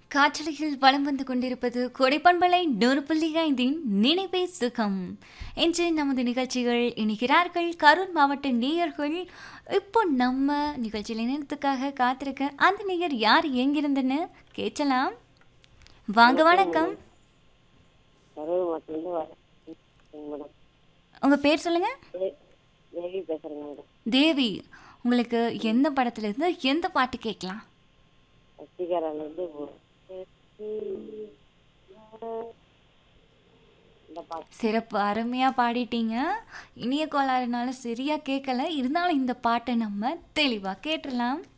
காற்றலையில் வலம் வந்து கொண்டிருப்பது கொடைப்பண்பலை நூறு புள்ளி ஐந்தின் நினைவே சுகம் இன்று நமது நிகழ்ச்சிகள் இணைகிறார்கள் கரூர் மாவட்ட நேயர்கள் இப்போ நம்ம நிகழ்ச்சியில் இணையத்துக்காக காத்திருக்க அந்த நேயர் யார் எங்கிருந்துன்னு கேட்கலாம் வாங்க வணக்கம் கரூர் மாவட்டத்துலேருந்து வரேன் மேடம் உங்கள் பேர் சொல்லுங்க தே- தேவி பேசுகிறேங்க மேடம் தேவி உங்களுக்கு எந்த படத்துல இருந்து எந்த பாட்டு கேட்கலாம் சசிகராலேருந்து இந்த பாட்டு சிறப்பு அருமையாக பாடிட்டீங்க இனிய கோளாறுனால சரியாக கேட்கல இருந்தாலும் இந்த பாட்டை நம்ம தெளிவாக கேட்டுடலாம்